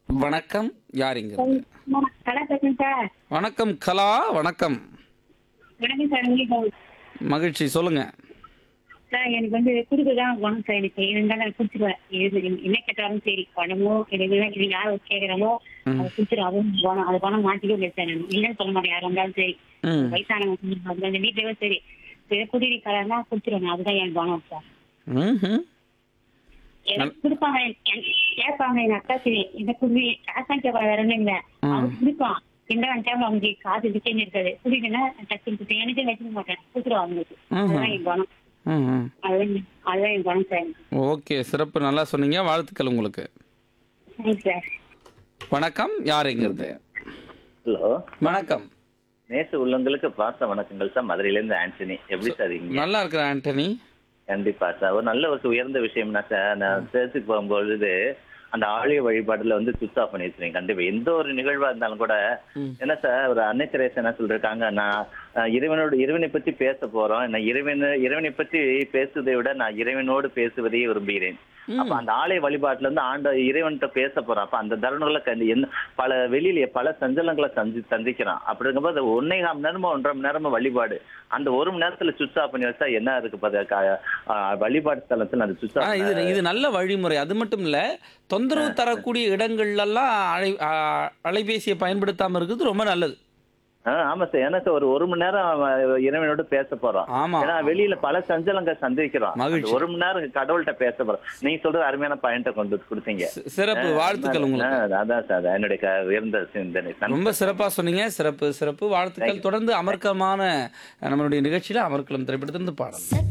வணக்கம் யார் இங்க கலா பேசுறேன் சார் வணக்கம் கலா வணக்கம் வணக்கம் சார் உங்களுக்கு மகிழ்ச்சி சொல்லுங்க சார் எனக்கு வந்து குடுக்கதான் குணம் சார் எனக்கு இருந்தாலும் நான் குடிச்சிருவேன் இது என்ன கேட்டாலும் சரி பணமோ எனக்கு இது யார் கேட்கறாமோ அதை குடிச்சிடும் அதுவும் குணம் அது பணம் மாட்டிக்கவே இல்லை சார் நான் இல்லைன்னு சொல்ல மாட்டேன் யாரா இருந்தாலும் சரி ம் வயசானவங்க அந்த வீட்லயே சரி சரி குடிநீ கலர்னா குடிச்சிருவேன் அதுதான் என் குணம் சார் ம்ஹும். எனக்கு கொடுப்பாங்க எனக்கு கேட்பாங்க எங்க அக்கா சரி இந்த குடி காசு தான் கேட்பாங்க வேற ஒண்ணும் இல்ல அவங்க குடிப்பான் இந்த டைம்ல அவங்களுக்கு காசு டிசைன் இருக்காது குடிக்கனா டக்கு எனக்கு வச்சுக்க மாட்டேன் குடுத்துருவோம் அவங்களுக்கு அதுதான் என் குணம் ம்ஹும். அதுதான் அதுதான் என் குணம் சார் ஓகே சிறப்பு நல்லா சொன்னீங்க வாழ்த்துக்கள் உங்களுக்கு தேங்க்ஸ் சார் வணக்கம் யாருங்கிறது ஹலோ வணக்கம் நேச உள்ளங்களுக்கு பாச வணக்கங்கள் சார் மதுரையிலேருந்து ஆண்டனி எப்படி சார் இருக்கீங்க நல்லா இருக்கிற ஆண்டனி கண்டிப்பா சார் ஒரு நல்ல ஒரு உயர்ந்த விஷயம்னா சார் நான் சேர்த்துக்கு போகும்பொழுது அந்த ஆலய வழிபாடுல வந்து சுவிச் ஆஃப் பண்ணி வச்சிருக்கேன் கண்டிப்பா எந்த ஒரு நிகழ்வா இருந்தாலும் கூட என்ன சார் ஒரு அன்னை தெரேசா என்ன சொல்லிருக்காங்க நான் அஹ், இறைவனோடு இறைவனை பற்றி பேச போறோம் நான் இறைவன் இறைவனை பற்றி பேசுவதை விட நான் இறைவனோடு பேசுவதையே விரும்புகிறேன் அப்ப அந்த ஆலய வழிபாட்டுல இருந்து ஆண்ட இறைவன்கிட்ட பேச போறோம் அப்ப அந்த தருணங்களை கண்டு என்ன பல வெளியில பல சஞ்சலங்களை சந்தி சந்திக்கிறான் அப்படி இருக்கும்போது ஒன்னே கால் மணி நேரமோ ஒன்றரை மணி நேரமோ வழிபாடு அந்த ஒரு மணி நேரத்துல சுவிச் ஆஃப் பண்ணி வச்சா என்ன இருக்கு பாரு, க- ஆஹ் வழிபாடு ஸ்தலத்துல அந்த சுவிச் ஆ ஆஃப் இது இது நல்ல வழிமுறை அது மட்டும் இல்ல தொந்தரவு தரக்கூடிய இடங்கள்லாம் அலை ஆ, அலைபேசியை பயன்படுத்தாம இருக்கிறது ரொம்ப நல்லது ஆமா சார் எனக்கு ஒரு ஒரு மணி நேரம் அவன் இறைவனோட பேச போறோம் ஆமா ஏன்னா வெளியில பல சஞ்சலங்கள் சந்திக்கிறோம் மகிழ்ச்சி. அந்த ஒரு மணி நேரம் கடவுள்கிட்ட பேச போறோம் நீங்க சொல்றது அருமையான பாயிண்ட கொண்டு கொடுத்தீங்க சி- சிறப்பு வாழ்த்துக்கள் உங்களுக்கு ஆஹ் அதான் சார் என்னுடைய க- உயர்ந்த சிந்தனை ரொம்ப சிறப்பா சொன்னீங்க சிறப்பு சிறப்பு வாழ்த்துக்கள் தொடர்ந்து அமர்க்கமான நம்மளுடைய நிகழ்ச்சியில அமர்க்கலம் திரைப்படத்திலிருந்து பாடல்